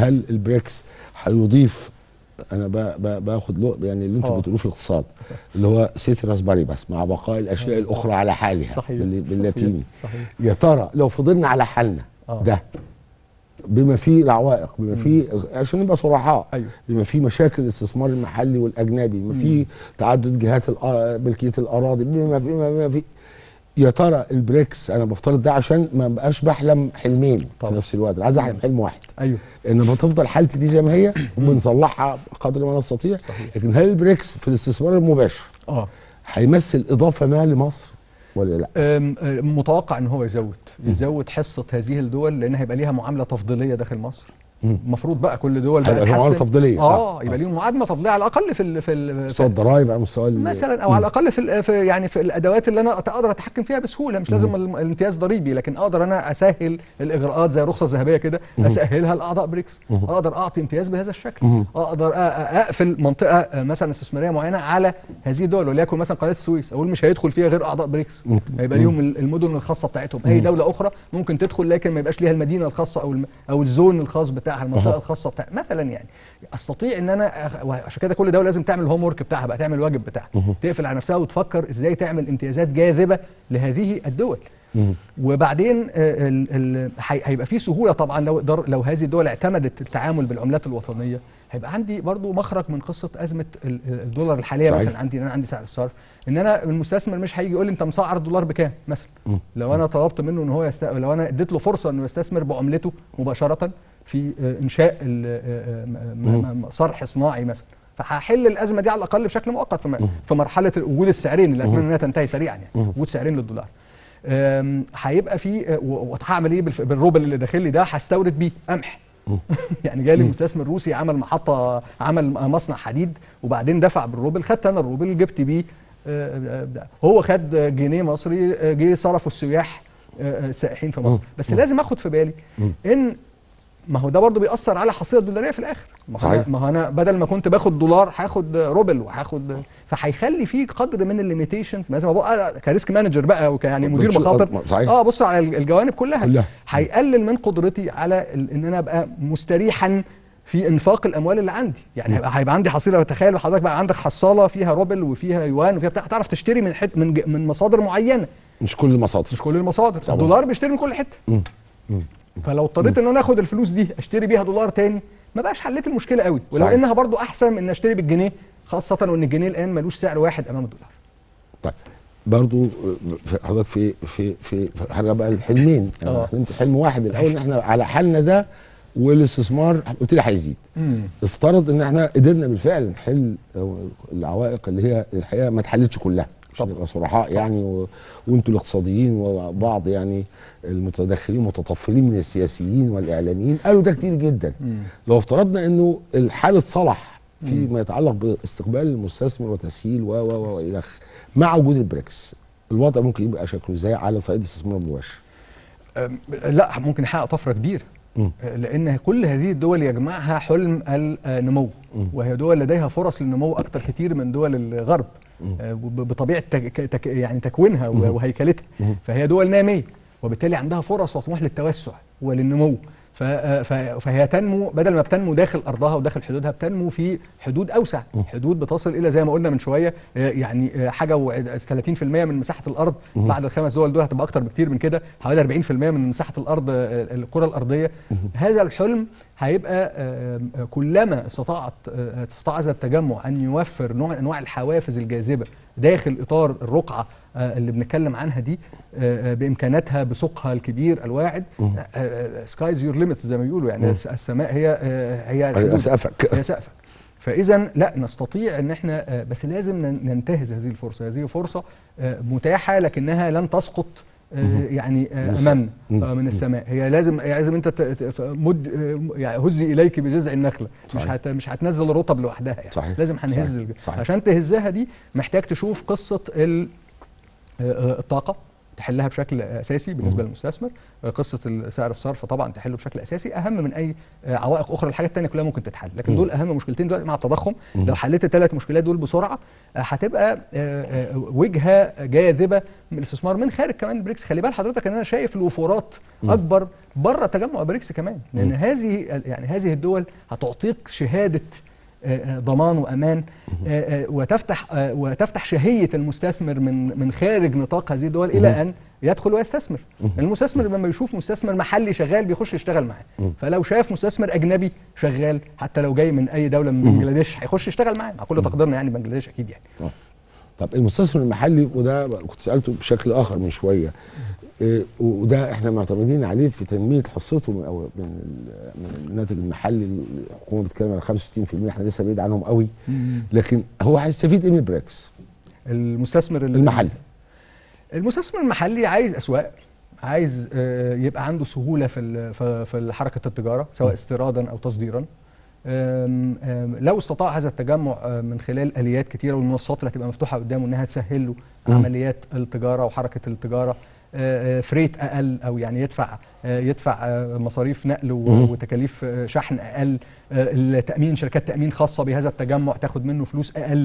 هل البريكس هيضيف انا با- با- باخد له يعني اللي انتوا آه. بتقولوه في الاقتصاد اللي هو سيتراس باريباس مع بقاء الاشياء الاخرى على حالها صحيح بال- باللاتيني صحيح, صحيح. يا ترى لو فضلنا على حالنا آه. ده بما فيه العوائق بما فيه عشان نبقى صرحاء أيوه. بما فيه مشاكل الاستثمار المحلي والاجنبي بما فيه تعدد جهات الأ- ملكيه الاراضي بما فيه بما فيه يا ترى البريكس انا بفترض ده عشان ما بقاش بحلم حلمين طبعا. في نفس الوقت انا عايز احلم حلم واحد ايوه انما تفضل حالتي دي زي ما هي وبنصلحها قدر ما نستطيع صحيح. لكن هل البريكس في الاستثمار المباشر اه هيمثل اضافه ما لمصر ولا لا؟ أم، أم، متوقع ان هو يزود يزود حصه هذه الدول لان هيبقى ليها معامله تفضيليه داخل مصر مم. المفروض بقى كل دول بقى هيبقى تحسن. معاملة تفضيلية، صح. اه يبقى آه. ليهم معامله تفضيليه على الاقل في ال في, ال مستوى الضرايب على مستوى ال- مثلا او على الاقل في, ال- في يعني في الادوات اللي انا اقدر اتحكم فيها بسهوله مش لازم ال- الامتياز ضريبي لكن اقدر انا اسهل الاجراءات زي الرخصه الذهبيه كده اسهلها لاعضاء بريكس اقدر اعطي امتياز بهذا الشكل اقدر أ- أ- اقفل منطقه آه، مثلا استثماريه معينه على هذه الدول وليكن مثلا قناه السويس اقول مش هيدخل فيها غير اعضاء بريكس هيبقى ليهم ال- المدن الخاصه بتاعتهم اي دوله اخرى ممكن تدخل لكن ما يبقاش ليها المدينه الخاصه او الم- او الزون الخاص بتاعها المنطقه الخاصه بتاعها مثلا يعني استطيع ان انا أخ- وعشان كده كل دوله لازم تعمل الهوم ورك بتاعها بقى تعمل الواجب بتاعها تقفل على نفسها وتفكر ازاي تعمل امتيازات جاذبه لهذه الدول وبعدين آه، ال- ال- هي- هيبقى في سهوله طبعا لو در- لو هذه الدول اعتمدت التعامل بالعملات الوطنيه هيبقى عندي برضو مخرج من قصه ازمه ال- الدولار الحاليه صحيح. مثلا عندي ان انا عندي سعر الصرف ان انا المستثمر مش هيجي يقول لي انت مسعر الدولار بكام مثلا لو انا طلبت منه ان هو يست... لو انا اديت له فرصه انه يستثمر بعملته مباشره في آه، انشاء ال- آه، آه، م- م- صرح صناعي مثلا فهحل الازمه دي على الاقل بشكل مؤقت في م- في مرحله وجود السعرين اللي اتمنى انها تنتهي سريعا يعني وجود سعرين للدولار أم، هيبقى في آه، و- وهعمل ايه بالف- بالروبل اللي داخل لي ده هستورد بيه قمح يعني جالي مستثمر روسي عمل محطه عمل مصنع حديد وبعدين دفع بالروبل خدت انا الروبل جبت بيه آه، آه، ده. هو خد جنيه مصري آه، جه صرفه السياح آه، آه، السائحين في مصر بس لازم اخد في بالي ان ما هو ده برضه بيأثر على الحصيله الدولاريه في الاخر ما هو صحيح. أنا- ما هو انا بدل ما كنت باخد دولار هاخد روبل وهاخد فهيخلي في قدر من الليميتيشنز لازم ابقى كريسك مانجر بقى وكيعني مدير بتشوف- مخاطر صحيح. اه بص على الجوانب كلها كلها. هيقلل من قدرتي على ال- ان انا ابقى مستريحا في انفاق الاموال اللي عندي يعني هيبقى, هيبقى عندي حصيله تخيل حضرتك بقى عندك حصاله فيها روبل وفيها يوان وفيها بتاع تعرف تشتري من حت من ج- من مصادر معينه مش كل المصادر مش كل المصادر طبعا. الدولار بيشتري من كل حته مم. مم. فلو اضطريت ان انا اخد الفلوس دي اشتري بيها دولار تاني ما بقاش حليت المشكله قوي ولو صحيح. انها برضو احسن من ان اشتري بالجنيه خاصه وان الجنيه الان ملوش سعر واحد امام الدولار طيب برضو في- حضرتك في في في في حاجه بقى الحلمين آه. انا حلمت حلم واحد الاول ان احنا على حالنا ده والاستثمار قلت لي هيزيد افترض ان احنا قدرنا بالفعل نحل العوائق اللي هي الحقيقه ما اتحلتش كلها عشان طبعا. نبقى صرحاء يعني و... وانتوا الاقتصاديين وبعض يعني المتدخلين المتطفلين من السياسيين والاعلاميين قالوا ده كتير جدا لو افترضنا انه الحال اتصلح فيما يتعلق باستقبال المستثمر وتسهيل و و و والى اخره مع وجود البريكس الوضع ممكن يبقى شكله ازاي على صعيد الاستثمار المباشر أم، لا ممكن يحقق طفره كبيره مم. لان كل هذه الدول يجمعها حلم النمو وهي دول لديها فرص للنمو اكثر كتير من دول الغرب آه، وب- بطبيعه تك تك يعني تكوينها و- وهيكلتها فهي دول ناميه وبالتالي عندها فرص وطموح للتوسع وللنمو ف- آه، ف- فهي تنمو بدل ما بتنمو داخل ارضها وداخل حدودها بتنمو في حدود اوسع حدود بتصل الى زي ما قلنا من شويه آه، يعني آه، حاجه و 30% من مساحه الارض بعد الخمس دول دول هتبقى اكتر بكتير من كده حوالي 40% من مساحه الارض آه، الكره الارضيه هذا الحلم هيبقى آه، آه، كلما استطاعت آه، استطاع هذا التجمع ان يوفر نوع من انواع الحوافز الجاذبه داخل اطار الرقعه آه، اللي بنتكلم عنها دي آه، آه، بامكاناتها بسوقها الكبير الواعد سكايز يور ليميتس زي ما بيقولوا يعني الس- السماء هي آه، هي الحدود. اسقفك هي سقفك فاذا لا نستطيع ان احنا آه، بس لازم نن- ننتهز هذه الفرصه هذه فرصه آه، متاحه لكنها لن تسقط آه، يعني آه، من الس- امامنا مم. آه، من السماء هي لازم لازم انت ت- ت- ف- مد آه، يعني هزي اليك بجذع النخله مش صحيح. هت مش هتنزل الرطب لوحدها يعني صحيح. لازم هنهز صحيح. الج- صحيح. عشان تهزها دي محتاج تشوف قصه ال- آه، آه، الطاقه تحلها بشكل اساسي بالنسبه للمستثمر آه، قصه ال- سعر الصرف طبعا تحله بشكل اساسي اهم من اي آه، عوائق اخرى الحاجات الثانيه كلها ممكن تتحل لكن دول اهم مشكلتين دلوقتي مع التضخم لو حليت الثلاث مشكلات دول بسرعه آه، هتبقى آه، آه، وجهه جاذبه من الاستثمار من خارج كمان بريكس خلي بال حضرتك ان انا شايف الوفورات اكبر بره تجمع بريكس كمان لان هذه يعني هذه الدول هتعطيك شهاده آه، آه، ضمان وامان آه، آه، وتفتح آه، وتفتح شهيه المستثمر من من خارج نطاق هذه الدول الى ان يدخل ويستثمر المستثمر لما يشوف مستثمر محلي شغال بيخش يشتغل معاه فلو شاف مستثمر اجنبي شغال حتى لو جاي من اي دوله من بنجلاديش هيخش يشتغل معاه مع كل تقديرنا يعني بنجلاديش اكيد يعني طب المستثمر المحلي وده كنت سالته بشكل اخر من شويه إيه، وده احنا معتمدين عليه في تنميه حصته من أو من ال- من الناتج المحلي الحكومه بتتكلم على 65% احنا لسه بعيد عنهم قوي لكن هو هيستفيد ايه من البريكس المستثمر ال- المحلي المستثمر المحلي عايز اسواق عايز آه، يبقى عنده سهوله في ال- في في حركه التجاره سواء استيرادا او تصديرا آم، آم، لو استطاع هذا التجمع آه، من خلال اليات كتيره والمنصات اللي هتبقى مفتوحه قدامه انها تسهل له مم. عمليات التجاره وحركه التجاره آه، آه، فريت اقل او يعني يدفع آه، يدفع آه، مصاريف نقل و- مم. وتكاليف آه، شحن اقل آه، التامين شركات تامين خاصه بهذا التجمع تاخد منه فلوس اقل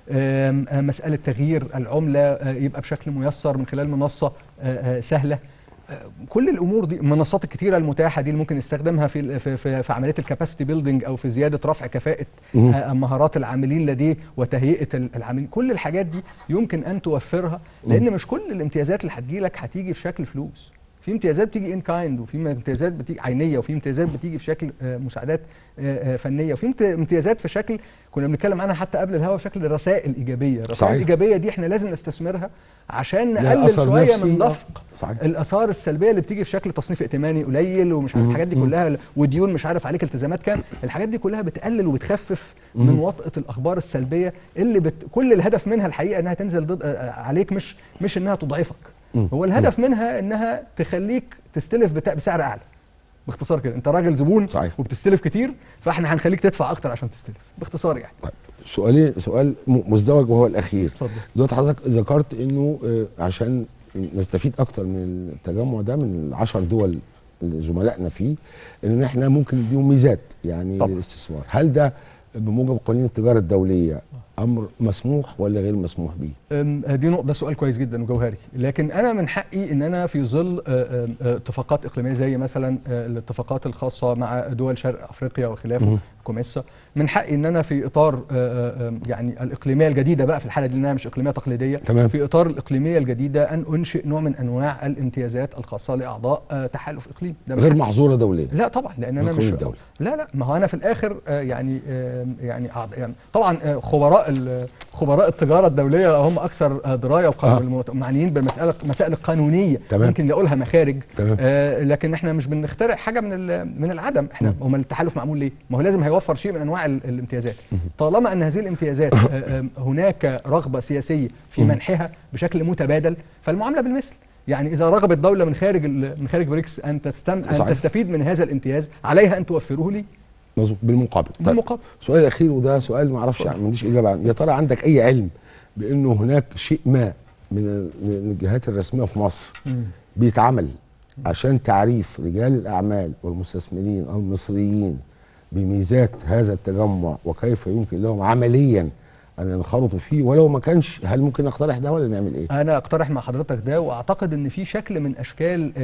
آم، آه، مساله تغيير العمله آه، يبقى بشكل ميسر من خلال منصه آه، آه، سهله آه، كل الامور دي المنصات الكتيره المتاحه دي اللي ممكن نستخدمها في ال- في في, في عمليه الكاباسيتي بيلدينج او في زياده رفع كفاءه مم. آه، مهارات العاملين لديه وتهيئه ال- العاملين كل الحاجات دي يمكن ان توفرها لان مش كل الامتيازات اللي هتجي لك هتيجي في شكل فلوس في امتيازات بتيجي ان كايند وفي امتيازات بتيجي عينيه وفي امتيازات بتيجي في شكل آه، مساعدات آه، آه، فنيه وفي امت- امتيازات في شكل كنا بنتكلم عنها حتى قبل الهوا في شكل رسائل ايجابيه الرسائل صحيح. الايجابيه دي احنا لازم نستثمرها عشان لها نقلل أثر شويه نفسي. من آه، دفق صحيح الاثار السلبيه اللي بتيجي في شكل تصنيف ائتماني قليل ومش عارف مم. الحاجات دي مم. كلها وديون مش عارف عليك التزامات كام الحاجات دي كلها بتقلل وبتخفف من وطأة الاخبار السلبيه اللي بت... كل الهدف منها الحقيقه انها تنزل ضد آه، عليك مش مش انها تضعفك مم. هو الهدف منها انها تخليك تستلف بتا... بسعر اعلى باختصار كده انت راجل زبون صحيح. وبتستلف كتير فاحنا هنخليك تدفع اكتر عشان تستلف باختصار يعني طيب سؤالين سؤال م- مزدوج وهو الاخير اتفضل دلوقتي حضرتك ذكرت انه آه، عشان نستفيد اكتر من التجمع ده من العشر دول اللي زملائنا فيه ان احنا ممكن نديهم ميزات يعني طبعا. للاستثمار هل ده بموجب قوانين التجاره الدوليه امر مسموح ولا غير مسموح به أم، دي نقطة ده سؤال كويس جدا وجوهري، لكن أنا من حقي إن أنا في ظل آه، آم، آه، اتفاقات إقليمية زي مثلا آه، الاتفاقات الخاصة مع دول شرق أفريقيا وخلافه مم. كوميسا، من حقي إن أنا في إطار آه، آه، آم، يعني الإقليمية الجديدة بقى في الحالة دي لأنها مش إقليمية تقليدية، تمام. في إطار الإقليمية الجديدة أن أنشئ نوع من أنواع الامتيازات الخاصة لأعضاء آه، تحالف إقليم، ده من غير حقي. محظوره دوليا لا طبعا لان انا من مش قانون الدولة. لا لا ما هو انا في الاخر آه، يعني آه، يعني أعض- يعني طبعا آه، خبراء ال- خبراء التجاره الدوليه هم اكثر آه، درايه آه. والمعنيين بالمساله المسائل القانونيه تمام. ممكن نلاقوا لها مخارج تمام. آه، لكن احنا مش بنخترع حاجه من ال- من العدم احنا هم التحالف معمول ليه ما هو لازم هيوفر شيء من انواع ال- الامتيازات طالما ان هذه الامتيازات آه، آه، هناك رغبه سياسيه في منحها بشكل متبادل فالمعامله بالمثل يعني اذا رغبت دوله من خارج ال- من خارج بريكس ان تستم ان صحيح. تستفيد من هذا الامتياز عليها ان توفره لي مظبوط بالمقابل طيب بالمقابل السؤال الاخير وده سؤال ما اعرفش ما عنديش اجابه عنه يا ترى عندك اي علم بانه هناك شيء ما من ال- من الجهات الرسميه في مصر بيتعمل عشان تعريف رجال الاعمال والمستثمرين المصريين بميزات هذا التجمع وكيف يمكن لهم عمليا ان ينخرطوا فيه ولو ما كانش هل ممكن نقترح ده ولا نعمل ايه؟ انا اقترح مع حضرتك ده واعتقد ان في شكل من اشكال ال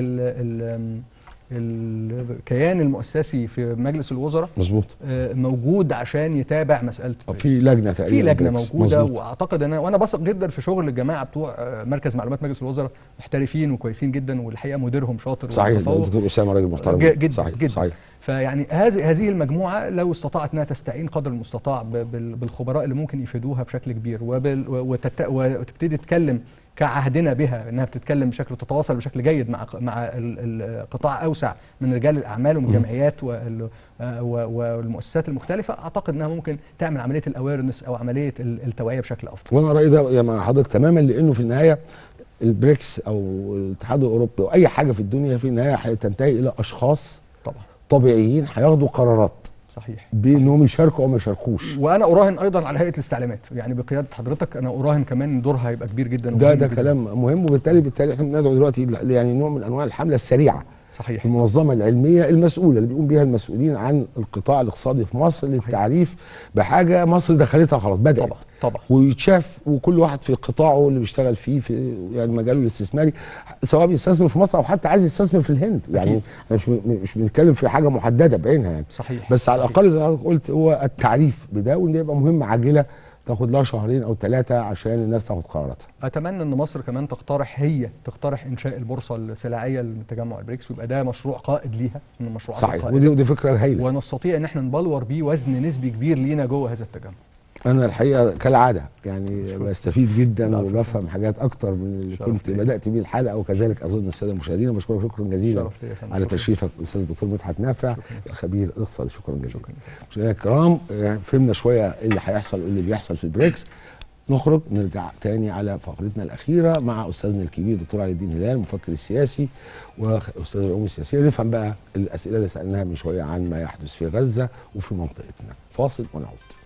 ال الكيان المؤسسي في مجلس الوزراء مظبوط آه، موجود عشان يتابع مساله بريكس. في لجنه تقريبا في لجنه بريكس. موجوده مظبوط. واعتقد ان وانا بثق جدا في شغل الجماعه بتوع آه، مركز معلومات مجلس الوزراء محترفين وكويسين جدا والحقيقه مديرهم شاطر صحيح ومتفوق. الدكتور اسامه راجل محترم ج- جدا صحيح جدا صحيح فيعني هذه هذه المجموعه لو استطاعت انها تستعين قدر المستطاع ب- بال- بالخبراء اللي ممكن يفيدوها بشكل كبير وبال وتت- وتبتدي تتكلم كعهدنا بها انها بتتكلم بشكل تتواصل بشكل جيد مع ق- مع ال- ال- قطاع اوسع من رجال الاعمال ومن الجمعيات وال- آه، و- والمؤسسات المختلفه اعتقد انها ممكن تعمل عمليه الاويرنس او عمليه ال- التوعيه بشكل افضل وانا رايي ده يا مع حضرتك تماما لانه في النهايه البريكس او الاتحاد الاوروبي او اي حاجه في الدنيا في النهايه هتنتهي الى اشخاص طبعا طبيعيين هياخدوا قرارات صحيح بانهم يشاركوا او ما يشاركوش وانا اراهن ايضا على هيئه الاستعلامات يعني بقياده حضرتك انا اراهن كمان دورها هيبقى كبير جدا ده ومهم ده جداً. كلام مهم وبالتالي بالتالي احنا بندعو دلوقتي ل- يعني نوع من انواع الحمله السريعه صحيح المنظمه العلميه المسؤوله اللي بيقوم بيها المسؤولين عن القطاع الاقتصادي في مصر صحيح. للتعريف بحاجه مصر دخلتها خلاص بدات طبعا طبعا ويتشاف وكل واحد في قطاعه اللي بيشتغل فيه في يعني مجاله الاستثماري سواء بيستثمر في مصر او حتى عايز يستثمر في الهند يعني أكيد. احنا مش مش بنتكلم في حاجه محدده بعينها يعني صحيح بس على صحيح. الاقل زي ما حضرتك قلت هو التعريف بده وان يبقى مهمه عاجله تاخد لها شهرين او ثلاثه عشان الناس تاخد قراراتها اتمنى ان مصر كمان تقترح هي تقترح انشاء البورصه السلعيه لتجمع البريكس ويبقى ده مشروع قائد ليها من المشروعات صحيح القائدة. ودي ودي فكره هايله ونستطيع ان احنا نبلور بيه وزن نسبي كبير لينا جوه هذا التجمع انا الحقيقه كالعاده يعني شكراً. بستفيد جدا لا، وبفهم حاجات اكتر من اللي شرف كنت ليا. بدات بيه الحلقه وكذلك اظن الساده المشاهدين بشكرك شكرا جزيلا شرف ليا يا فندم. على شكراً. تشريفك الاستاذ الدكتور مدحت نافع شكراً. الخبير الاقتصادي شكرا جزيلا شكرا مشاهدينا الكرام آه، فهمنا شويه ايه اللي هيحصل وايه اللي بيحصل في البريكس نخرج نرجع تاني على فقرتنا الاخيره مع استاذنا الكبير دكتور علي الدين هلال المفكر السياسي واستاذ العلوم السياسيه نفهم بقى الاسئله اللي سالناها من شويه عن ما يحدث في غزه وفي منطقتنا فاصل ونعود